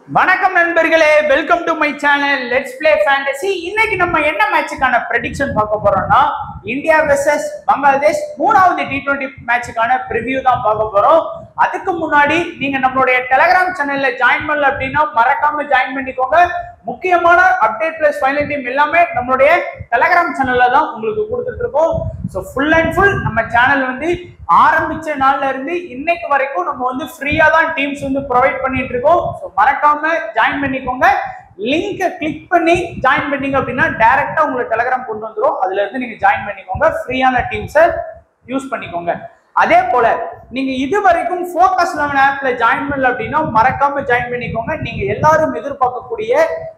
வணக்கம் நண்பர்களே welcome to my channel let's play fantasy இன்னைக்கு நம்ம என்ன மேட்சுக்கான ப்ரெடிக்ஷன் பார்க்க போறோம்னா இந்தியா வெர்சஸ் பங்களாதேஷ் மூணாவது டி டுவெண்ட்டி மேட்சுக்கான ப்ரிவியூ தான் பார்க்க போறோம் அதுக்கு முன்னாடி நீங்க நம்மளுடைய டெலகிராம் சேனல்ல ஜாயின் பண்ணல அப்படின்னா மறக்காம ஜாயின் பண்ணிக்கோங்க முக்கியமான அப்டேட் பிளஸ் ஃபைனல் டீம் எல்லாமே நம்மளுடைய டெலகிராம் சேனல்ல தான் உங்களுக்கு கொடுத்துட்டு இருக்கோம் ஸோ ஃபுல் அண்ட் ஃபுல் நம்ம சேனல் வந்து ஆரம்பிச்ச நாள்ல இருந்து இன்னைக்கு வரைக்கும் நம்ம வந்து ஃப்ரீயா தான் டீம்ஸ் வந்து ப்ரொவைட் பண்ணிட்டு இருக்கோம் ஸோ மறக்காம ஜாயின் பண்ணிக்கோங்க லிங்கை கிளிக் பண்ணி ஜாயின் பண்ணீங்க அப்படின்னா டைரக்டா உங்களுக்கு டெலகிராம் கொண்டு வந்துரும் அதுல இருந்து நீங்க ஜாயின் பண்ணிக்கோங்க ஃப்ரீயான டீம்ஸை யூஸ் பண்ணிக்கோங்க அதே போல நீங்க இது வரைக்கும் ஃபோக்கஸ் லெவன் ஆப்ல ஜாயின் பண்ணல அப்படின்னா மறக்காம ஜாயின் பண்ணிக்கோங்க நீங்க எல்லாரும் எதிர்பார்க்கக்கூடிய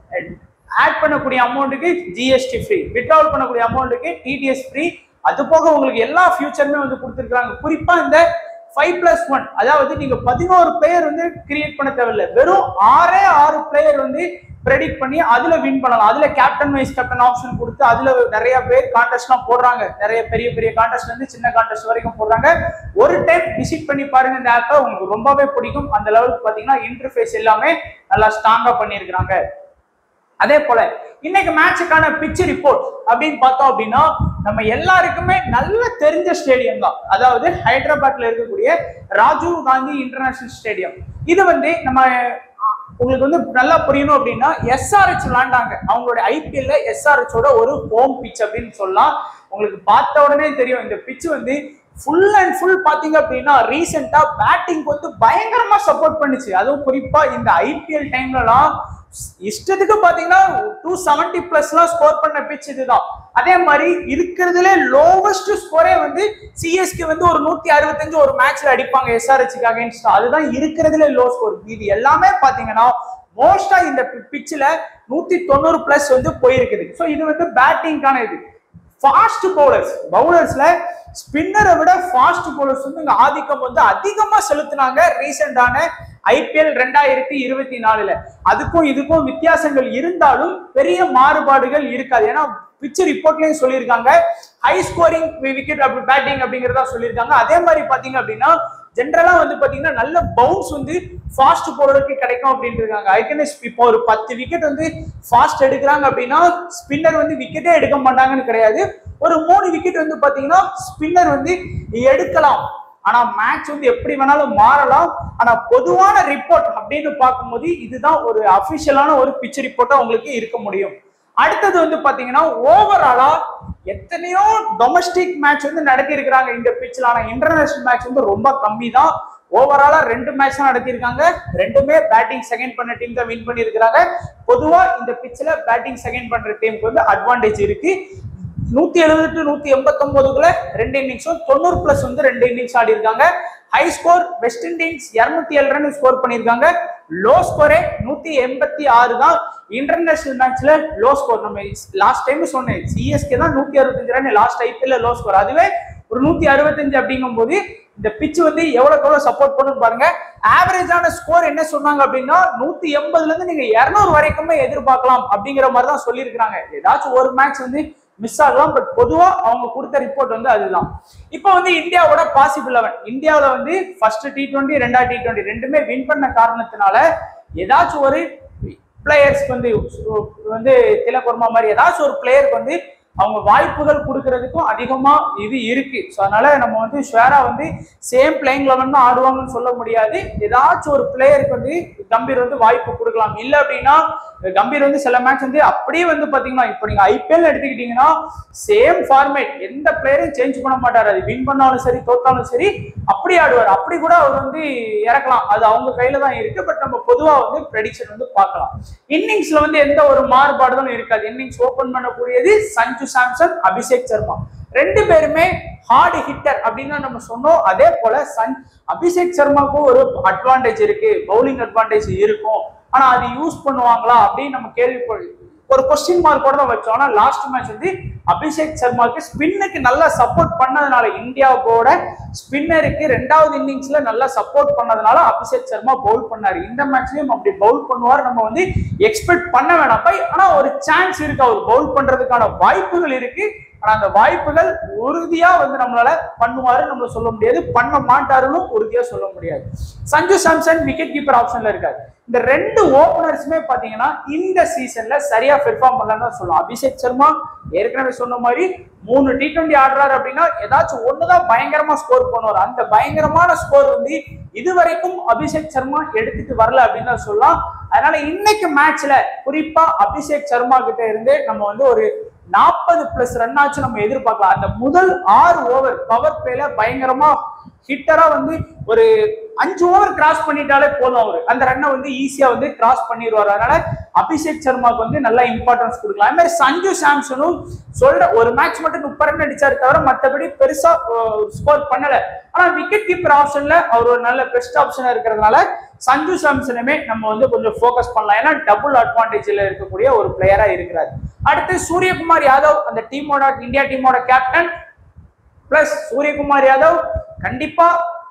ஆட் பண்ணக்கூடிய அமௌண்ட்டுக்கு ஜிஎஸ்டி ஃப்ரீ விட்ராவல் பண்ணக்கூடிய அமௌண்ட்டுக்கு டிடிஎஸ் ஃப்ரீ அது போக உங்களுக்கு எல்லா ஃபியூச்சருமே வந்து கொடுத்துருக்காங்க குறிப்பா இந்த ஃபைவ் பிளஸ் ஒன் அதாவது நீங்க பதினோரு பிளேயர் வந்து கிரியேட் பண்ண தேவையில்லை வெறும் ஆறே ஆறு பிளேயர் வந்து ப்ரெடிக்ட் பண்ணி அதுல வின் பண்ணலாம் அதுல கேப்டன் வைஸ் கேப்டன் ஆப்ஷன் கொடுத்து அதுல நிறைய பேர் கான்டெஸ்ட்லாம் போடுறாங்க நிறைய பெரிய பெரிய கான்டெஸ்ட்ல இருந்து சின்ன கான்டெஸ்ட் வரைக்கும் போடுறாங்க ஒரு டைம் விசிட் பண்ணி பாருங்க இந்த ஆப்பை உங்களுக்கு ரொம்பவே பிடிக்கும் அந்த லெவலுக்கு பாத்தீங்கன்னா இன்டர்ஃபேஸ் எல்லாமே நல்லா ஸ்ட்ராங்கா பண்ணியிருக்கிறாங்க அதே போல இன்னைக்கு மேட்சுக்கான பிச் ரிப்போர்ட் அப்படின்னு பார்த்தோம் அப்படின்னா நம்ம எல்லாருக்குமே நல்ல தெரிஞ்ச ஸ்டேடியம் தான் அதாவது ஹைதராபாத்ல இருக்கக்கூடிய ராஜீவ் காந்தி இன்டர்நேஷனல் ஸ்டேடியம் இது வந்து நம்ம அஹ், உங்களுக்கு வந்து நல்லா புரியணும் அப்படின்னா எஸ்ஆர்ஹெச் விளாண்டாங்க அவங்களுடைய ஐபிஎல்ல எஸ்ஆர்ஹெச்சோட ஒரு ஹோம் பிச் அப்படின்னு சொல்லலாம் உங்களுக்கு பார்த்த உடனே தெரியும் இந்த பிச் வந்து ஃபுல் அண்ட் ஃபுல் பாத்தீங்க அப்படின்னா ரீசெண்டா பேட்டிங் வந்து பயங்கரமா சப்போர்ட் பண்ணுச்சு அதுவும் குறிப்பா இந்த ஐபிஎல் டைம்லலாம் இஷ்டத்துக்கு பாத்தீங்கன்னா டூ செவன்டி பிளஸ்லாம் ஸ்கோர் பண்ண பிச் இதுதான் அதே மாதிரி இருக்கிறதுல லோவஸ்ட் ஸ்கோரே வந்து சிஎஸ்கே வந்து ஒரு நூத்தி அறுபத்தஞ்சு ஒரு மேட்ச்ல அடிப்பாங்க எஸ்ஆர்ஹெச்சுக்கு அகைன்ஸ்ட் அதுதான் இருக்கிறதுல லோ ஸ்கோர் இது எல்லாமே பாத்தீங்கன்னா மோஸ்டா இந்த பிச்சில் நூத்தி தொண்ணூறு பிளஸ் வந்து போயிருக்குது ஸோ இது வந்து பேட்டிங்கான இது ஃபாஸ்ட் பவுலர்ஸ் பவுலர்ஸ்ல ஸ்பின்னரை விட ஃபாஸ்ட் பவுலர்ஸ் வந்து இங்க ஆதிக்கம் வந்து அதிகமா செலுத்தினாங்க ரீசெண்டான ஐபிஎல் ரெண்டாயிரத்தி இருபத்தி நாலுல அதுக்கும் இதுக்கும் வித்தியாசங்கள் இருந்தாலும் பெரிய மாறுபாடுகள் இருக்காது ஏன்னா பிச் ரிப்போர்ட்லயும் சொல்லியிருக்காங்க ஹை ஸ்கோரிங் விக்கெட் அப்படி பேட்டிங் அப்படிங்கிறதா சொல்லியிருக்காங்க அதே மாதிரி பாத்தீங்க அப்படின்னா ஜென்ரலா வந்து பாத்தீங்கன்னா நல்ல பவுன்ஸ் வந்து ஃபாஸ்ட் போறதுக்கு கிடைக்கும் அப்படின்னு இருக்காங்க ஐக்கனே இப்போ ஒரு பத்து விக்கெட் வந்து ஃபாஸ்ட் எடுக்கிறாங்க அப்படின்னா ஸ்பின்னர் வந்து விக்கெட்டே எடுக்க மாட்டாங்கன்னு கிடையாது ஒரு மூணு விக்கெட் வந்து பாத்தீங்கன்னா ஸ்பின்னர் வந்து எடுக்கலாம் ஆனா மேட்ச் வந்து எப்படி வேணாலும் மாறலாம் ஆனா பொதுவான ரிப்போர்ட் அப்படின்னு பார்க்கும்போது இதுதான் ஒரு அபிஷியலான ஒரு பிச் ரிப்போர்ட்டா உங்களுக்கு இருக்க முடியும் அடுத்தது வந்து பாத்தீங்கன்னா ஓவராலா எத்தனையோ டொமஸ்டிக் மேட்ச் வந்து நடத்தி இருக்கிறாங்க இந்த பிச்சில் ஆனா இன்டர்நேஷனல் மேட்ச் வந்து ரொம்ப கம்மி தான் ஓவராலா ரெண்டு மேட்ச் தான் நடத்தியிருக்காங்க ரெண்டுமே பேட்டிங் செகண்ட் பண்ண டீம் தான் வின் பண்ணியிருக்கிறாங்க பொதுவா இந்த பிச்சில் பேட்டிங் செகண்ட் பண்ற டீமுக்கு வந்து அட்வான்டேஜ் இருக்கு நூத்தி எழுபது டு நூத்தி எண்பத்தொன்பதுக்குள்ள ரெண்டு இன்னிங்ஸும் தொண்ணூறு பிளஸ் வந்து ரெண்டு இன்னிங்ஸ் ஆடி இருக்காங்க ஹை ஸ்கோர் வெஸ்ட் இண்டீஸ் இருநூத்தி ஏழு ரன் ஸ்கோர் பண்ணியிருக்காங்க லோ ஸ்கோரே நூத்தி எண்பத்தி ஆறு தான் இன்டர்நேஷனல் மேட்ச்ல லோ ஸ்கோர் நம்ம லாஸ்ட் டைம் சொன்னேன் சிஎஸ்கே தான் நூத்தி அறுபத்தஞ்சு ரன் லாஸ்ட் ஐபிஎல்ல லோ ஸ்கோர் அதுவே ஒரு நூத்தி அறுபத்தஞ்சு அப்படிங்கும் போது இந்த பிச் வந்து எவ்வளவுக்கு எவ்வளவு சப்போர்ட் பண்ணும் பாருங்க ஆவரேஜான ஸ்கோர் என்ன சொன்னாங்க அப்படின்னா நூத்தி எண்பதுல இருந்து நீங்க இருநூறு வரைக்குமே எதிர்பார்க்கலாம் அப்படிங்கிற மாதிரி தான் சொல்லியிருக்காங்க ஏதாச்சும் ஒரு மேட்ச் வந்து மிஸ் ஆகலாம் பட் பொதுவா அவங்க கொடுத்த ரிப்போர்ட் வந்து அதுதான் இப்போ வந்து இந்தியாவோட பாசிபிள் லெவன் இந்தியாவுல வந்து ஃபர்ஸ்ட் டி டுவெண்ட்டி ரெண்டாவது டி டுவெண்ட்டி ரெண்டுமே வின் பண்ண காரணத்தினால ஏதாச்சும் ஒரு பிளேயர்ஸ்க்கு வந்து வந்து திலக் வர்மா மாதிரி ஏதாச்சும் ஒரு பிளேயருக்கு வந்து அவங்க வாய்ப்புகள் கொடுக்கறதுக்கும் அதிகமா இது இருக்கு ஸோ அதனால நம்ம வந்து ஷுவரா வந்து சேம் பிளேயிங் லெவன் தான் ஆடுவாங்கன்னு சொல்ல முடியாது ஏதாச்சும் ஒரு பிளேயருக்கு வந்து கம்பீர் வந்து வாய்ப்பு கொடுக்கலாம் இல்லை அப்படின்னா கம்பீர் வந்து சில மேட்ச் வந்து அப்படியே வந்து பாத்தீங்கன்னா இப்போ நீங்க ஐபிஎல் எடுத்துக்கிட்டீங்கன்னா சேம் ஃபார்மேட் எந்த பிளேயரையும் சேஞ்ச் பண்ண மாட்டார் அது வின் பண்ணாலும் சரி தோத்தாலும் சரி அப்படி ஆடுவார் அப்படி கூட அவர் வந்து இறக்கலாம் அது அவங்க கையில தான் இருக்கு பட் நம்ம பொதுவா வந்து ப்ரெடிக்ஷன் வந்து பார்க்கலாம் இன்னிங்ஸ்ல வந்து எந்த ஒரு மாறுபாடுகளும் இருக்காது இன்னிங்ஸ் ஓபன் பண்ணக்கூடியது சஞ்சு சாம்சன் அபிஷேக் சர்மா ரெண்டு பேருமே ஹார்டு ஹிட்டர் அப்படின்னு தான் நம்ம சொன்னோம் அதே போல சன் அபிஷேக் சர்மாவுக்கும் ஒரு அட்வான்டேஜ் இருக்கு பவுலிங் அட்வான்டேஜ் இருக்கும் ஆனா அது யூஸ் பண்ணுவாங்களா அப்படின்னு நம்ம கேள்வி ஒரு கொஸ்டின் மார்க் கூட தான் வச்சோம் ஆனா லாஸ்ட் மேட்ச் வந்து அபிஷேக் சர்மாக்கு ஸ்பின்னுக்கு நல்லா சப்போர்ட் பண்ணதுனால இந்தியாவோட ஸ்பின்னருக்கு ரெண்டாவது இன்னிங்ஸ்ல நல்லா சப்போர்ட் பண்ணதுனால அபிஷேக் சர்மா பவுல் பண்ணாரு இந்த மேட்ச்லயும் அப்படி பவுல் பண்ணுவார் நம்ம வந்து எக்ஸ்பெக்ட் பண்ண வேணாம் பை ஆனா ஒரு சான்ஸ் இருக்கு அவர் பவுல் பண்றதுக்கான வாய்ப்புகள் இருக்கு ஆனா அந்த வாய்ப்புகள் உறுதியா வந்து நம்மளால பண்ணுவாரு நம்மள சொல்ல முடியாது பண்ண மாட்டாருன்னு உறுதியா சொல்ல முடியாது சஞ்சு சாம்சன் விக்கெட் கீப்பர் ஆப்ஷன்ல இருக்காரு இந்த ரெண்டு ஓபனர்ஸுமே பாத்தீங்கன்னா இந்த சீசன்ல சரியா பெர்ஃபார்ம் பண்ணலன்னு தான் சொல்லலாம் அபிஷேக் சர்மா ஏற்கனவே சொன்ன மாதிரி மூணு டி டுவெண்ட்டி ஆடுறாரு அப்படின்னா ஏதாச்சும் ஒண்ணுதான் பயங்கரமா ஸ்கோர் பண்ணுவார் அந்த பயங்கரமான ஸ்கோர் வந்து இதுவரைக்கும் அபிஷேக் சர்மா எடுத்துட்டு வரல அப்படின்னு தான் சொல்லலாம் அதனால இன்னைக்கு மேட்ச்ல குறிப்பா அபிஷேக் சர்மா கிட்ட இருந்து நம்ம வந்து ஒரு நாற்பது பிளஸ் ரன் ஆச்சு நம்ம எதிர்பார்க்கலாம் அந்த முதல் ஆறு ஓவர் பவர் பிளேல பயங்கரமா ஹிட்டரா வந்து ஒரு அஞ்சு ஓவர் கிராஸ் பண்ணிட்டாலே போதும் அவரு அந்த ரன்னை வந்து ஈஸியா வந்து கிராஸ் பண்ணிடுவார் அதனால அபிஷேக் சர்மாக்கு வந்து நல்லா இம்பார்ட்டன்ஸ் கொடுக்கலாம் அது மாதிரி சஞ்சு சாம்சனும் சொல்ற ஒரு மேட்ச் மட்டும் முப்பது ரன் அடிச்சாரு தவிர மற்றபடி பெருசா ஸ்கோர் பண்ணல ஆனா விக்கெட் கீப்பர் ஆப்ஷன்ல அவர் ஒரு நல்ல பெஸ்ட் ஆப்ஷனா இருக்கிறதுனால சஞ்சு சாம்சனுமே நம்ம வந்து கொஞ்சம் ஃபோக்கஸ் பண்ணலாம் ஏன்னா டபுள் அட்வான்டேஜ்ல இருக்கக்கூடிய ஒரு பிளேயரா இருக்கிறார் அடுத்து சூரியகுமார் யாதவ் அந்த டீமோட இந்தியா டீமோட கேப்டன் பிளஸ் சூரியகுமார் யாதவ் கண்டிப்பா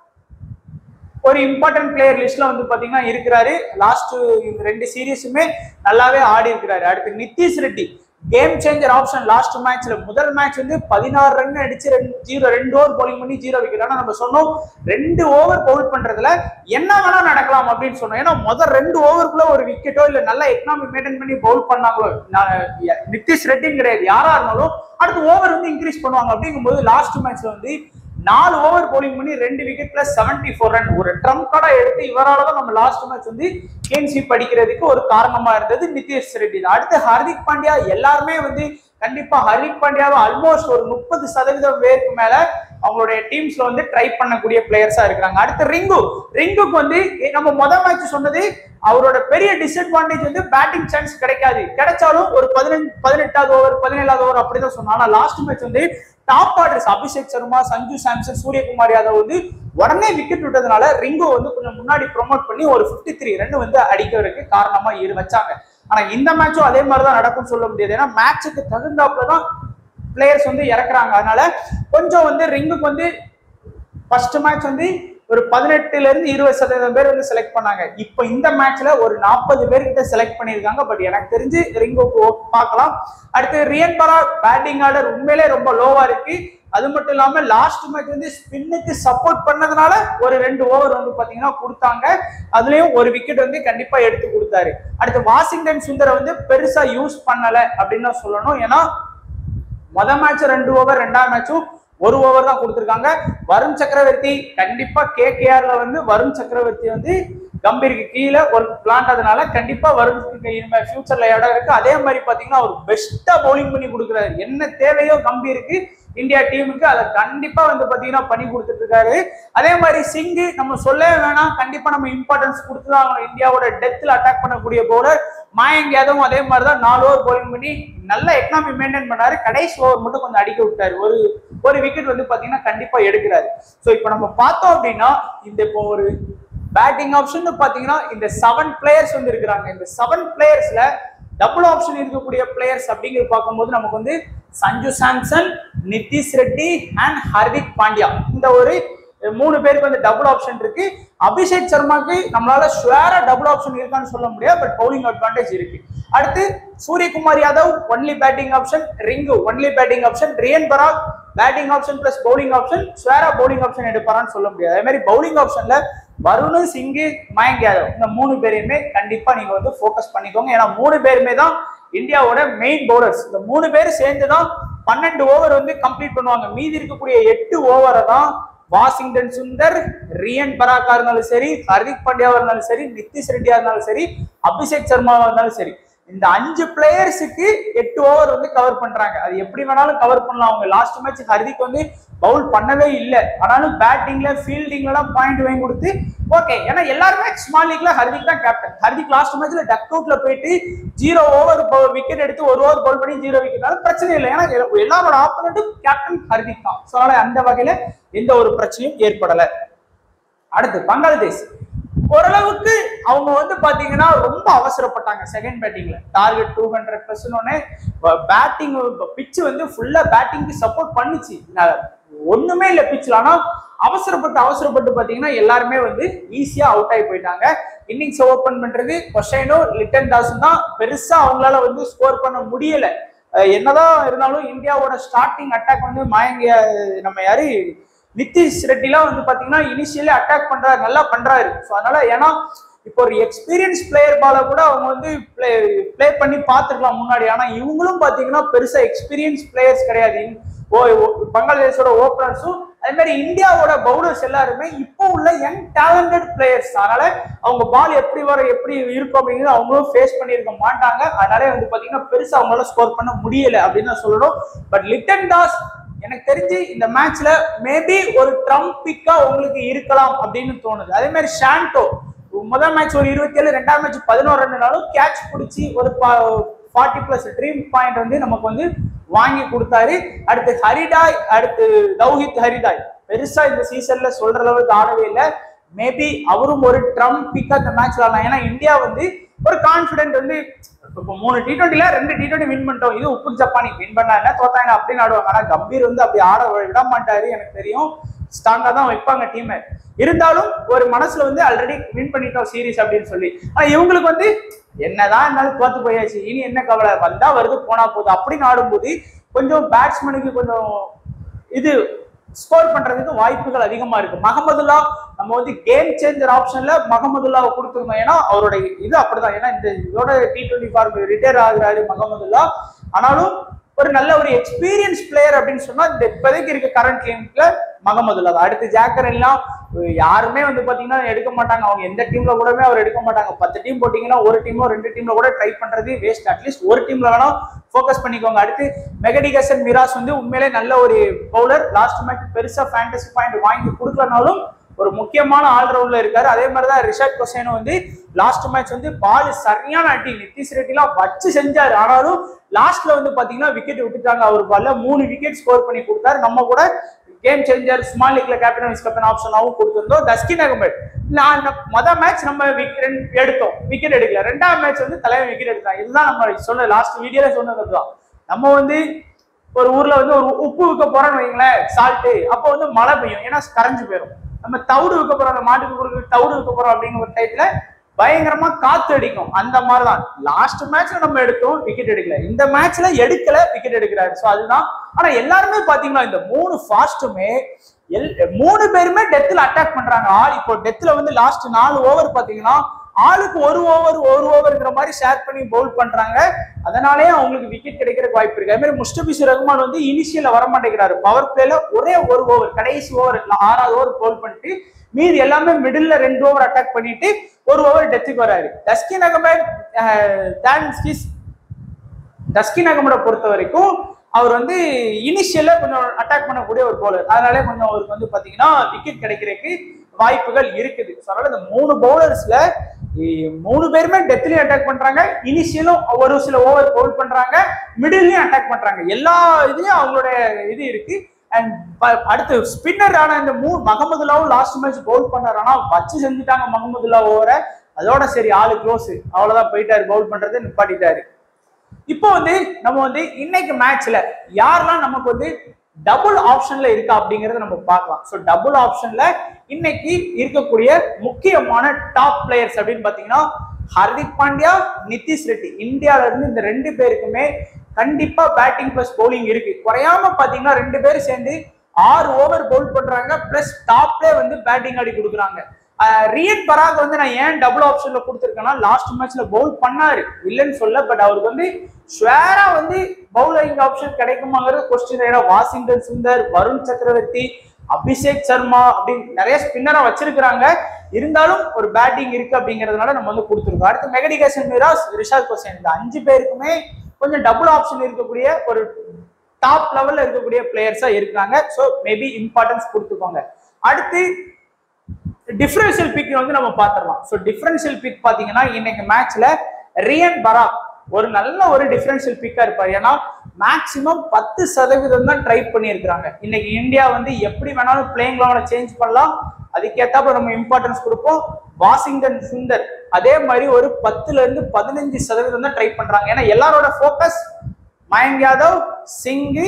ஒரு இம்பார்ட்டன்ட் பிளேயர் லிஸ்ட்ல வந்து பாத்தீங்கன்னா இருக்கிறாரு லாஸ்ட் இந்த ரெண்டு சீரீஸுமே நல்லாவே ஆடி இருக்கிறாரு அடுத்து Nitish Reddy game changer option last மேட்ச்ல முதல் மேட்ச் வந்து பதினாறு ரன் அடிச்சு ரெண்டு ஜீரோ ரெண்டு ஓவர் bowling பண்ணி ஜீரோ விக்கெட் ஆனா நம்ம சொன்னோம் ரெண்டு ஓவர் பவுல் பண்றதுல என்ன வேணா நடக்கலாம் அப்படின்னு சொன்னோம் ஏன்னா முதல் ரெண்டு ஓவருக்குள்ள ஒரு விக்கெட்டோ இல்ல நல்ல எக்கனாமி மெயின்டைன் பண்ணி பவுல் பண்ணாங்களோ நான் நிதிஷ் ரெட்டின்னு கிடையாது யாரா இருந்தாலும் அடுத்து ஓவர் வந்து இன்க்ரீஸ் பண்ணுவாங்க அப்படிங்கும்போது லாஸ்ட் மேட்ச்ல வந்து நாலு ஓவர் bowling பண்ணி ரெண்டு விக்கெட் பிளஸ் செவன்டி ஃபோர் ரன் ஒரு ட்ரம் கார்டா எடுத்து இவரால தான் நம்ம லாஸ்ட் மேட்ச் வந்து கிளீன் ஷீட் படிக்கிறதுக்கு ஒரு காரணமா இருந்தது நிதிஷ் ரெட்டி தான் அடுத்து ஹர்திக் பாண்டியா எல்லாருமே வந்து கண்டிப்பா ஹர்திக் பாண்டியாவை ஆல்மோஸ்ட் ஒரு முப்பது சதவீதம் பேருக்கு மேல அவங்களுடைய டீம்ஸ்ல வந்து ட்ரை பண்ணக்கூடிய பிளேயர்ஸா இருக்கிறாங்க அடுத்து ரிங்கு ரிங்குக்கு வந்து நம்ம முதல் மேட்ச் சொன்னது அவரோட பெரிய டிஸ்அட்வான்டேஜ் வந்து பேட்டிங் சான்ஸ் கிடைக்காது கிடைச்சாலும் ஒரு பதினஞ்சு பதினெட்டாவது ஓவர் பதினேழாவது ஓவர் அப்படிதான் சொன்னோம் ஆனா லாஸ்ட் மேட்ச் வந்து டாப் ஆர்டர்ஸ் அபிஷேக் சர்மா சஞ்சு சாம்சன் சூரியகுமார் யாதவ் வந்து உடனே விக்கெட் விட்டதுனால ரிங்கோ வந்து கொஞ்சம் முன்னாடி ப்ரொமோட் பண்ணி ஒரு 53 த்ரீ ரன் வந்து அடிக்கிறதுக்கு காரணமா இரு வச்சாங்க ஆனா இந்த மேட்சும் அதே மாதிரி தான் நடக்கும்னு சொல்ல முடியாது ஏன்னா மேட்சுக்கு தகுந்தாப்புல தான் பிளேயர்ஸ் வந்து இறக்குறாங்க அதனால கொஞ்சம் வந்து ரிங்குக்கு வந்து ஃபர்ஸ்ட் மேட்ச் வந்து ஒரு பதினெட்டுல இருந்து இருபது சதவீதம் பேர் வந்து செலக்ட் பண்ணாங்க இப்போ இந்த மேட்ச்ல ஒரு நாற்பது பேர் கிட்ட செலக்ட் பண்ணியிருக்காங்க பட் எனக்கு தெரிஞ்சு ரிங்கோக்கு பார்க்கலாம் அடுத்து ரியன் பரா பேட்டிங் ஆர்டர் உண்மையிலே ரொம்ப லோவா இருக்கு அது மட்டும் இல்லாம லாஸ்ட் மேட்ச் வந்து ஸ்பின்னுக்கு சப்போர்ட் பண்ணதுனால ஒரு ரெண்டு ஓவர் வந்து பாத்தீங்கன்னா கொடுத்தாங்க அதுலயும் ஒரு விக்கெட் வந்து கண்டிப்பா எடுத்து கொடுத்தாரு அடுத்து வாஷிங்டன் சுந்தரை வந்து பெருசா யூஸ் பண்ணல அப்படின்னு தான் சொல்லணும் ஏன்னா மொத மேட்ச் ரெண்டு ஓவர் ரெண்டாம் மேட்சும் ஒரு ஓவர் தான் கொடுத்துருக்காங்க வருண் சக்கரவர்த்தி கண்டிப்பா கேகேஆர்ல வந்து வருண் சக்கரவர்த்தி வந்து கம்பீருக்கு கீழே ஒரு பிளான்டதுனால கண்டிப்பா வருண் ஃபியூச்சர்ல இடம் இருக்கு அதே மாதிரி பாத்தீங்கன்னா அவர் பெஸ்டா பவுலிங் பண்ணி கொடுக்குறாரு என்ன தேவையோ கம்பீருக்கு இந்தியா டீமுக்கு அதை கண்டிப்பா வந்து பாத்தீங்கன்னா பண்ணி கொடுத்துட்டு இருக்காரு அதே மாதிரி சிங்கு நம்ம சொல்லவே வேணாம் கண்டிப்பா நம்ம இம்பார்ட்டன்ஸ் கொடுத்துதான் ஆகணும். இந்தியாவோட டெத்தில் அட்டாக் பண்ணக்கூடிய போலர் மாயங்க் யாதவும் அதே மாதிரி தான் நாலு ஓவர் bowling பண்ணி நல்ல எக்கனாமி மெயின்டைன் பண்ணாரு கடைசி ஓவர் மட்டும் கொஞ்சம் அடிக்க விட்டாரு ஒரு ஒரு விக்கெட் வந்து பாத்தீங்கன்னா கண்டிப்பா எடுக்கிறாரு ஸோ இப்போ நம்ம பார்த்தோம் அப்படின்னா இந்த இப்போ ஒரு பேட்டிங் ஆப்ஷன் பாத்தீங்கன்னா இந்த செவன் பிளேயர்ஸ் வந்து இருக்கிறாங்க இந்த செவன் பிளேயர்ஸ்ல டபுள் ஆப்ஷன் இருக்கக்கூடிய பிளேயர்ஸ் அப்படிங்கிற பார்க்கும்போது நமக்கு வந்து சஞ்சு சாம்சன் நிதிஷ் ரெட்டி அண்ட் ஹர்திக் பாண்டியா இந்த ஒரு மூணு பேருக்கு வந்து டபுள் ஆப்ஷன் இருக்கு அபிஷேக் சர்மாக்கு நம்மளால ஷுவரா டபுள் ஆப்ஷன் இருக்கான்னு சொல்ல முடியாது பட் பவுலிங் அட்வான்டேஜ் இருக்கு அடுத்து Suryakumar Yadav only batting option Rinku only batting option Riyan Parag batting option plus bowling option ஸ்வேரா பவுலிங் ஆப்ஷன் எடுப்பாரான்னு சொல்ல முடியாது அதே மாதிரி பவுலிங் ஆப்ஷன்ல வருண் சிங்கு மயங்க் யாதவ் இந்த மூணு பேரையுமே கண்டிப்பா நீங்க வந்து ஃபோக்கஸ் பண்ணிக்கோங்க ஏன்னா மூணு பேருமே தான் இந்தியாவோட மெயின் பவுலர்ஸ் இந்த மூணு பேர் சேர்ந்து தான் பன்னெண்டு ஓவர் வந்து கம்ப்ளீட் பண்ணுவாங்க மீதி இருக்கக்கூடிய எட்டு ஓவரை தான் வாஷிங்டன் சுந்தர் ரியன் பராக்கா இருந்தாலும் சரி ஹர்திக் பாண்டியாவா இருந்தாலும் சரி நிதிஷ் ரெட்டியா இருந்தாலும் சரி அபிஷேக் சர்மாவா இருந்தாலும் சரி இந்த அஞ்சு பிளேயர்ஸுக்கு எட்டு ஓவர் வந்து கவர் பண்றாங்க அது எப்படி வேணாலும் கவர் பண்ணலாம் அவங்க லாஸ்ட் மேட்ச் ஹர்திக் வந்து பவுல் பண்ணவே இல்லை ஆனாலும் பேட்டிங்ல ஃபீல்டிங்லாம் பாயிண்ட் வாங்கி கொடுத்து ஓகே ஏன்னா எல்லாருமே ஸ்மால் லீக்ல ஹர்திக் தான் கேப்டன் ஹர்திக் லாஸ்ட் மேட்ச்ல டக் அவுட்ல போயிட்டு ஜீரோ ஓவர் விக்கெட் எடுத்து ஒரு ஓவர் பவுல் பண்ணி ஜீரோ விக்கெட்னால பிரச்சனை இல்லை ஏன்னா எல்லாரோட ஆப்போனட்டும் கேப்டன் ஹர்திக் தான் ஸோ அதனால அந்த வகையில எந்த ஒரு பிரச்சனையும் ஏற்படலை அடுத்து பங்களாதேஷ் ஓரளவுக்கு அவங்க வந்து பாத்தீங்கன்னா ரொம்ப அவசரப்பட்டாங்க செகண்ட் பேட்டிங்ல டார்கெட் டூ ஹண்ட்ரட் பிளஸ்னு பேட்டிங் பிச்சு வந்து ஃபுல்லா பேட்டிங்க்கு சப்போர்ட் பண்ணுச்சு ந- ஒண்ணுமே இல்லை பிச்சில் ஆனா அவசரப்பட்டு அவசரப்பட்டு பாத்தீங்கன்னா எல்லாருமே வந்து ஈஸியா அவுட் ஆகி போயிட்டாங்க இன்னிங்ஸ் ஓபன் பண்றது கொஷைனோ லிட்டன் தாஸும் தான் பெருசா அவங்களால வந்து ஸ்கோர் பண்ண முடியல அஹ் என்னதான் இருந்தாலும் இந்தியாவோட ஸ்டார்டிங் அட்டாக் வந்து மயங்கிய நம்ம யாரு நிதிஷ் ரெட்டிலாம் வந்து பாத்தீங்கன்னா இனிஷியலி அட்டாக் பண்றாரு நல்லா பண்றாரு ஸோ அதனால ஏன்னா இப்போ ஒரு எக்ஸ்பீரியன்ஸ் பிளேயர் பால கூட அவங்க வந்து ப்ளே ப்ளே பண்ணி பார்த்துருக்கலாம் முன்னாடி ஆனா இவங்களும் பாத்தீங்கன்னா பெருசா எக்ஸ்பீரியன்ஸ் பிளேயர்ஸ் கிடையாது இங்க- ஓ ஓ- பங்களாதேஷோட ஓப்பனர்ஸும் அதே மாதிரி இந்தியாவோட பவுலர்ஸ் எல்லாருமே இப்போ உள்ள யங் டேலண்டட் பிளேயர்ஸ் அதனால அவங்க பால் எப்படி வர எப்படி இருக்கும் அப்படிங்கிறது அவங்களும் ஃபேஸ் பண்ணியிருக்க மாட்டாங்க அதனாலே வந்து பாத்தீங்கன்னா பெருசா அவங்களால ஸ்கோர் பண்ண முடியல அப்படின்னு தான் சொல்லணும் பட் லிட்டன் தாஸ் எனக்கு தெரிஞ்சு இந்த மேட்ச்ல மேபி ஒரு ட்ரம்ப் பிக்கா உங்களுக்கு இருக்கலாம் அப்படின்னு தோணுது அதே மாதிரி ஷாண்டோ முதல் மேட்ச் ஒரு இருபத்தி ஏழு ரெண்டாம் மேட்ச் பதினோரு ரன்னாலும் கேட்ச் பிடிச்சி ஒரு ஃபார்ட்டி பிளஸ் ட்ரீம் பாயிண்ட் வந்து நமக்கு வந்து வாங்கி கொடுத்தாரு அடுத்து ஹரிடாய் அடுத்து தௌஹித் ஹரிடாய் பெருசா இந்த சீசன்ல சொல்ற அளவுக்கு ஆடவே இல்லை மேபி அவரும் ஒரு ட்ரம்ப் பிக்கா இந்த மேட்ச்ல ஆடலாம் ஏன்னா இந்தியா வந்து ஒரு கான்பிடென்ட் வந்து இப்போ மூணு டி டுவெண்ட்டில ரெண்டு டி டுவெண்ட்டி வின் பண்ணிட்டோம் இது உப்பு ஜப்பானி வின் பண்ணா என்ன தோத்தாங்க அப்படின்னு ஆடுவாங்க ஆனா கம்பீர் வந்து அப்படி ஆட விட மாட்டாரு எனக்கு தெரியும் ஸ்ட்ராங்கா தான் வைப்பாங்க டீமை இருந்தாலும் ஒரு மனசுல வந்து ஆல்ரெடி வின் பண்ணிட்டோம் சீரிஸ் அப்படின்னு சொல்லி ஆனா இவங்களுக்கு வந்து என்னதான் இருந்தாலும் தோத்து போயாச்சு இனி என்ன கவலை வந்தா வருது போனா போகுது அப்படின்னு ஆடும்போது கொஞ்சம் பேட்ஸ்மேனுக்கு கொஞ்சம் இது ஸ்கோர் பண்றதுக்கு வாய்ப்புகள் அதிகமா இருக்கு மகமதுல்லா நம்ம வந்து கேம் சேஞ்சர் ஆப்ஷன்ல மகமதுல்லாவை கொடுத்துருந்தோம் ஏன்னா அவரோட இது அப்படிதான் ஏன்னா இந்த இதோட டி டுவெண்ட்டி ஃபார்ம் ரிட்டையர் ஆகுறாரு மகமதுல்லா ஆனாலும் ஒரு நல்ல ஒரு எக்ஸ்பீரியன்ஸ் பிளேயர் அப்படின்னு சொன்னா இந்த இப்போதைக்கு இருக்க கரண்ட் டீம்ல மகமதுல்லா தான் அடுத்து ஜாக்கர் எல்லாம் யாருமே வந்து பாத்தீங்கன்னா எடுக்க மாட்டாங்க அவங்க எந்த டீம்ல கூடமே அவர் எடுக்க மாட்டாங்க பத்து டீம் போட்டீங்கன்னா ஒரு டீமோ ரெண்டு டீம்ல கூட ட்ரை பண்றது வேஸ்ட் அட்லீஸ்ட் ஒரு டீம்ல வேணா ஃபோக்கஸ் பண்ணிக்கோங்க அடுத்து மெகடிகசன் மிராஸ் வந்து உண்மையிலே நல்ல ஒரு பவுலர் லாஸ்ட் மேட்ச் பெருசா ஃபேண்டசி பாயிண்ட் வாங்கி கொடுக்கலனாலும் ஒரு முக்கியமான ஆல்ரவுண்ட்ல இருக்காரு அதே மாதிரி தான் ரிஷாட் கொசேனும் வந்து லாஸ்ட் மேட்ச் வந்து பால் சரியான அடி நிதிஷ் ரெட்டிலாம் வச்சு செஞ்சாரு ஆனாலும் லாஸ்ட்ல வந்து பாத்தீங்கன்னா விக்கெட் விட்டுட்டாங்க அவர் பால்ல மூணு விக்கெட் ஸ்கோர் பண்ணி கொடுத்தாரு நம்ம கூட கேம் சேஞ்சர் ஸ்மால் லீக்ல கேப்டன் வைஸ் கேப்டன் ஆப்ஷனாகவும் கொடுத்திருந்தோம் தஸ்கின் அகமட் நான் மொதல் மேட்ச் நம்ம விக்கெட் எடுத்தோம் விக்கெட் எடுக்கல ரெண்டாவது மேட்ச் வந்து தலைவன் விக்கெட் எடுத்தான் இதுதான் நம்ம சொன்ன லாஸ்ட் வீடியோல சொன்னது தான் நம்ம வந்து ஒரு ஊர்ல வந்து ஒரு உப்பு விற்க போறோம்னு வைங்களேன் சால்ட்டு அப்போ வந்து மழை பெய்யும் ஏன்னா கரைஞ்சு போயிடும் நம்ம தவிடு விற்க போறோம் அந்த மாட்டுக்கு கொடுக்குற தவிடு விற்க போறோம் அப்படிங்கிற ஒரு டைத்துல பயங்கரமா காத்து அடிக்கும் அந்த மாதிரிதான் லாஸ்ட் மேட்ச்ல நம்ம எடுத்தோம் விக்கெட் எடுக்கல இந்த மேட்ச்ல எடுக்கல விக்கெட் எடுக்கிறாரு சோ அதுதான் ஆனா எல்லாருமே பாத்தீங்கன்னா இந்த மூணு ஃபாஸ்ட்டுமே எல் மூணு பேருமே டெத்ல அட்டாக் பண்றாங்க ஆள் இப்போ டெத்ல வந்து லாஸ்ட் நாலு ஓவர் பாத்தீங்கன்னா ஆளுக்கு ஒரு ஓவர் ஒரு ஓவர்ங்கிற மாதிரி ஷேர் பண்ணி பவுல் பண்றாங்க அதனாலேயே அவங்களுக்கு விக்கெட் கிடைக்கிறதுக்கு வாய்ப்பு இருக்கு அதே மாதிரி முஸ்டபிஸ் ரஹ்மான் வந்து இனிஷியல்ல வர மாட்டேங்கிறாரு பவர் பிளேல ஒரே ஒரு ஓவர் கடைசி ஓவர் ஆறாவது ஓவர் பவுல் பண்ணிட்டு மீதி எல்லாமே மிடில்ல ரெண்டு ஓவர் அட்டாக் பண்ணிட்டு ஒரு ஓவர் டெத்துக்கு வராரு டஸ்கின் அகமட் டான்ஸ்கிஸ் டஸ்கின் அகமட பொறுத்த வரைக்கும் அவர் வந்து இனிஷியலா கொஞ்சம் அட்டாக் பண்ணக்கூடிய ஒரு பவுலர் அதனாலே கொஞ்சம் அவருக்கு வந்து பாத்தீங்கன்னா விக்கெட் கிடைக்கிறதுக்கு வாய்ப்புகள் இருக்குது ஸோ அதனால இந்த மூணு பவுலர்ஸ்ல மூணு பேருமே டெத்லயும் அட்டாக் பண்றாங்க இனிஷியலும் ஒரு சில ஓவர் பவுல் பண்றாங்க மிடில்லையும் அட்டாக் பண்றாங்க எல்லா இதுலயும் அவங்களோட இது இருக்கு அண்ட் அடுத்து ஸ்பின்னர் ஆன இந்த மூ மகமதுல்லாவும் லாஸ்ட் மேட்ச் பவுல் பண்ணார் ஆனா வச்சு செஞ்சுட்டாங்க மகமதுல்லா ஓவரை அதோட சரி ஆளு க்ளோஸ் அவ்வளவுதான் போயிட்டாரு பவுல் பண்றதை நிப்பாட்டிட்டாரு இப்போ வந்து நம்ம வந்து இன்னைக்கு மேட்ச்ல யாரெல்லாம் நமக்கு வந்து டபுள் ஆப்ஷன்ல இருக்கா அப்படிங்கறத நம்ம பார்க்கலாம் ஸோ டபுள் ஆப்ஷன்ல இன்னைக்கு இருக்கக்கூடிய முக்கியமான டாப் பிளேயர்ஸ் அப்படின்னு பாத்தீங்கன்னா ஹர்திக் பாண்டியா நிதிஷ் ரெட்டி இந்தியால இருந்து இந்த ரெண்டு பேருக்குமே கண்டிப்பா பேட்டிங் பிளஸ் bowling இருக்கு குறையாம பாத்தீங்கன்னா ரெண்டு பேரும் சேர்ந்து ஆறு ஓவர் பவுல் பண்றாங்க பிளஸ் டாப்ல வந்து பேட்டிங் ஆடி கொடுக்குறாங்க ஆஹ் ரியன் பராக் வந்து நான் ஏன் டபுள் ஆப்ஷன்ல கொடுத்துருக்கேன்னா லாஸ்ட் மேட்ச்ல பவுல் பண்ணாரு இல்லைன்னு சொல்ல பட் அவருக்கு வந்து ஸ்வேரா வந்து பவுலிங் ஆப்ஷன் கிடைக்குமாங்கிறது கொஸ்டின் ஏன்னா வாஷிங்டன் சுந்தர் வருண் சக்கரவர்த்தி அபிஷேக் சர்மா அப்படின்னு நிறைய ஸ்பின்னரா வச்சிருக்கிறாங்க இருந்தாலும் ஒரு பேட்டிங் இருக்கு அப்படிங்கிறதுனால நம்ம வந்து கொடுத்துருக்கோம் அடுத்து மெகடிகேஷன் மிராஸ் ரிஷாத் கோசேன் இந்த அஞ்சு பேருக்குமே கொஞ்சம் டபுள் ஆப்ஷன் இருக்கக்கூடிய ஒரு டாப் லெவல்ல இருக்கக்கூடிய பிளேயர்ஸா இருக்காங்க ஸோ மேபி இம்பார்ட்டன்ஸ் கொடுத்துக்கோங்க அடுத்து டிஃபரன்ஷியல் பிக் வந்து நம்ம பார்த்துடலாம் ஸோ டிஃபரன்ஷியல் பிக் பார்த்தீங்கன்னா இன்னைக்கு மேட்ச்ல ரியன் பராக் ஒரு நல்ல ஒரு டிஃபரன்ஷியல் பிக்கா இருப்பார் ஏன்னா மேக்சிமம் பத்து சதவீதம் தான் ட்ரை பண்ணியிருக்கிறாங்க இன்னைக்கு இந்தியா வந்து எப்படி வேணாலும் பிளேயிங் லெவனை சேஞ்ச் பண்ணலாம் அதுக்கேத்தாப்புல நம்ம இம்பார்ட்டன்ஸ் கொடுப்போம் வாஷிங்டன் சுந்தர் அதே மாதிரி ஒரு பத்துல இருந்து பதினஞ்சு சதவீதம் தான் ட்ரை பண்றாங்க ஏன்னா எல்லாரோட ஃபோக்கஸ் மயங்க் யாதவ் சிங்கு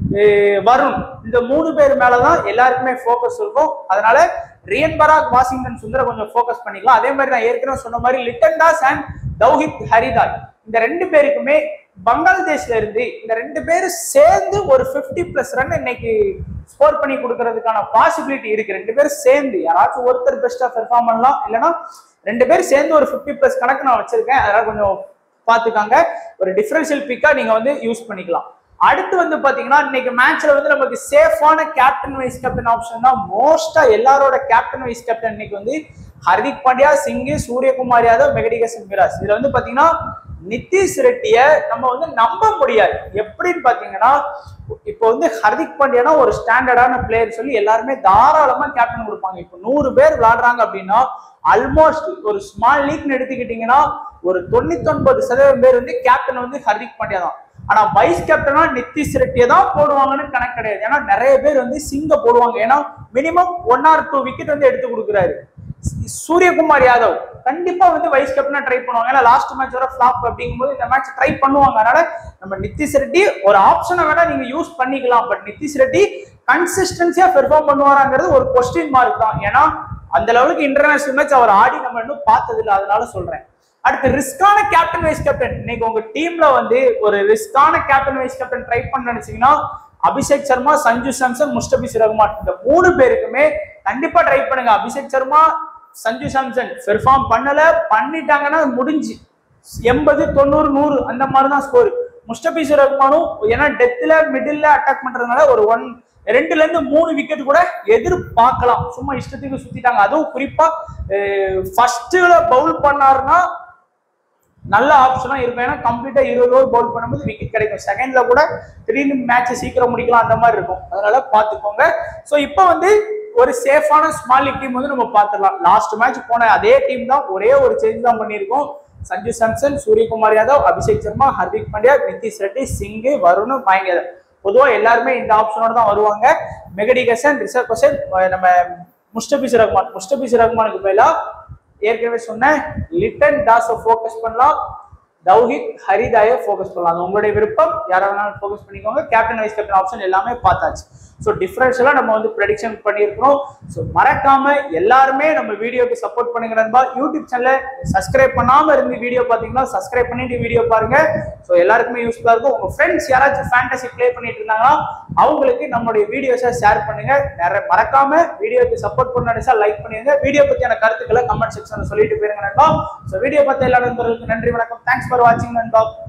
அஹ் வருண் இந்த மூணு பேர் மேலதான் எல்லாருக்குமே ஃபோக்கஸ் இருக்கும் அதனால ரியன் பராக் வாஷிங்டன் சுந்தர கொஞ்சம் ஃபோக்கஸ் பண்ணிக்கலாம் அதே மாதிரி நான் ஏற்கனவே சொன்ன மாதிரி லிட்டன் தாஸ் அண்ட் தௌஹித் ஹரிதாய் இந்த ரெண்டு பேருக்குமே பங்களாதேஷ்ல இருந்து இந்த ரெண்டு பேரும் சேர்ந்து ஒரு 50 பிளஸ் ரன் இன்னைக்கு ஸ்கோர் பண்ணி கொடுக்கறதுக்கான பாசிபிலிட்டி இருக்கு ரெண்டு பேரும் சேர்ந்து யாராச்சும் ஒருத்தர் பெஸ்டா பெர்ஃபார்ம் பண்ணலாம் இல்லைன்னா ரெண்டு பேரும் சேர்ந்து ஒரு 50 பிளஸ் கணக்கு நான் வச்சிருக்கேன் அதனால கொஞ்சம் பாத்துக்காங்க ஒரு டிஃபரன்ஷியல் பிக்கா நீங்க வந்து யூஸ் பண்ணிக்கலாம் அடுத்து வந்து பாத்தீங்கன்னா இன்னைக்கு மேட்ச்ல வந்து நமக்கு சேஃபான கேப்டன் வைஸ் கேப்டன் ஆப்ஷன் தான் மோஸ்டா எல்லாரோட கேப்டன் வைஸ் கேப்டன் இன்னைக்கு வந்து ஹர்திக் பாண்டியா சிங்கு சூரியகுமார் யாதவ் மெகடிகசன் மிராஸ் இதுல வந்து பாத்தீங்கன்னா நிதிஷ் ரெட்டிய நம்ம வந்து நம்ப முடியாது எப்படின்னு பாத்தீங்கன்னா இப்போ வந்து ஹர்திக் பாண்டியானா ஒரு ஸ்டாண்டர்டான பிளேயர் சொல்லி எல்லாருமே தாராளமா கேப்டன் கொடுப்பாங்க இப்போ நூறு பேர் விளையாடுறாங்க அப்படின்னா ஆல்மோஸ்ட் ஒரு ஸ்மால் லீக்னு எடுத்துக்கிட்டீங்கன்னா ஒரு தொண்ணூத்தொன்பது சதவீதம் பேர் வந்து கேப்டன் வந்து ஹர்திக் பாண்டியா தான் ஆனா வைஸ் கேப்டனா நிதிஷ் ரெட்டியை தான் போடுவாங்கன்னு கணக்கு கிடையாது ஏன்னா நிறைய பேர் வந்து சிங்க போடுவாங்க ஏன்னா minimum one or two wicket வந்து எடுத்து கொடுக்குறாரு சூரியகுமார் யாதவ் கண்டிப்பா வந்து வைஸ் கேப்டனா ட்ரை பண்ணுவாங்க ஏன்னா லாஸ்ட் மேட்ச் வர ஃபிளாப் அப்படிங்கும்போது இந்த மேட்ச் ட்ரை பண்ணுவாங்க அதனால நம்ம நிதிஷ் ரெட்டி ஒரு ஆப்ஷனை வேணா நீங்க யூஸ் பண்ணிக்கலாம் பட் நிதிஷ் ரெட்டி கன்சிஸ்டன்சியா பெர்ஃபார்ம் பண்ணுவாராங்கிறது ஒரு கொஸ்டின் மார்க் தான் ஏன்னா அந்த லெவலுக்கு இன்டர்நேஷனல் மேட்ச் அவர் ஆடி நம்ம இன்னும் பார்த்தது இல்லை அதனால சொல்றேன் அடுத்து ரிஸ்கான கேப்டன் வைஸ் கேப்டன் இன்னைக்கு உங்க டீம்ல வந்து ஒரு ரிஸ்கான கேப்டன் வைஸ் கேப்டன் ட்ரை பண்ண நினைச்சீங்கன்னா அபிஷேக் சர்மா சஞ்சு சாம்சன் முஸ்டபிஸ் ரஹ்மான் இந்த மூணு பேருக்குமே கண்டிப்பா ட்ரை பண்ணுங்க அபிஷேக் சர்மா சஞ்சு சாம்சன் பெர்ஃபார்ம் பண்ணல பண்ணிட்டாங்கன்னா முடிஞ்சு எண்பது தொண்ணூறு நூறு அந்த மாதிரி தான் ஸ்கோர் முஸ்டபிஸ் ரஹ்மானும் ஏன்னா டெத்துல மிடில்ல அட்டாக் பண்றதுனால ஒரு ஒன் ரெண்டுல இருந்து மூணு விக்கெட் கூட எதிர்பார்க்கலாம் சும்மா இஷ்டத்துக்கு சுத்திட்டாங்க அதுவும் குறிப்பா ஃபர்ஸ்ட்ல பவுல் பண்ணாருன்னா நல்ல ஆப்ஷனா இருக்கும் ஏன்னா கம்ப்ளீட்டா இருபது ஓவர் பவுல் பண்ணும்போது விக்கெட் கிடைக்கும் செகண்ட்ல கூட திடீர்னு மேட்ச் சீக்கிரம் முடிக்கலாம் அந்த மாதிரி இருக்கும் அதனால பாத்துக்கோங்க சோ இப்போ வந்து ஒரு சேஃபான ஸ்மால் லீக் டீம் வந்து நம்ம பார்த்துடலாம் லாஸ்ட் மேட்ச் போன அதே டீம் தான் ஒரே ஒரு சேஞ்ச் தான் பண்ணியிருக்கோம் சஞ்சு சாம்சன் சூரியகுமார் யாதவ் அபிஷேக் சர்மா ஹர்திக் பாண்டியா நிதிஷ் ரெட்டி சிங்கு வருண் மயங்க் யாதவ் பொதுவா எல்லாருமே இந்த ஆப்ஷனோட தான் வருவாங்க மெகடி கசன் ரிஷப் ஹசன் நம்ம முஸ்டபிஸ் ரஹ்மான் முஸ்டபிஸ் ரஹ்மானுக்கு பதிலா ஏற்கனவே சொன்னேன் லிட்டன் தாஸை ஃபோக்கஸ் பண்ணலாம் தௌஹித் ஹரிதாயை ஃபோக்கஸ் பண்ணலாம் அது உங்களுடைய விருப்பம் யாரா வேணாலும் ஃபோக்கஸ் பண்ணிக்கோங்க கேப்டன் வைஸ் கேப்டன் ஆப்ஷன் எல்லாமே பார்த்தாச்சு ஸோ டிஃபரன்ஷியலாக நம்ம வந்து ப்ரெடிக்ஷன் பண்ணியிருக்கிறோம் ஸோ மறக்காம எல்லாருமே நம்ம வீடியோக்கு சப்போர்ட் பண்ணுங்க நண்பா யூடியூப் சேனலை சப்ஸ்கிரைப் பண்ணாம இருந்து வீடியோ பார்த்தீங்கன்னா சப்ஸ்கிரைப் பண்ணிட்டு வீடியோ பாருங்க ஸோ எல்லாருக்குமே யூஸ்ஃபுல்லாக இருக்கும் உங்க ஃப்ரெண்ட்ஸ் யாராச்சும் ஃபேண்டசி ப்ளே பண்ணிட்டு இருந்தாங்கன்னா அவங்களுக்கு நம்மளுடைய வீடியோஸை ஷேர் பண்ணுங்க நிறைய மறக்காம வீடியோக்கு சப்போர்ட் பண்ண நினைச்சா லைக் பண்ணுங்க வீடியோ பத்தியான கருத்துக்களை கமெண்ட் செக்ஷன்ல சொல்லிட்டு போயிருங்க நண்பா ஸோ வீடியோ பார்த்த எல்லா நண்பர்களுக்கு நன்றி வணக்கம் தேங்க்ஸ் ஃபார் வாட்சிங் நண்பா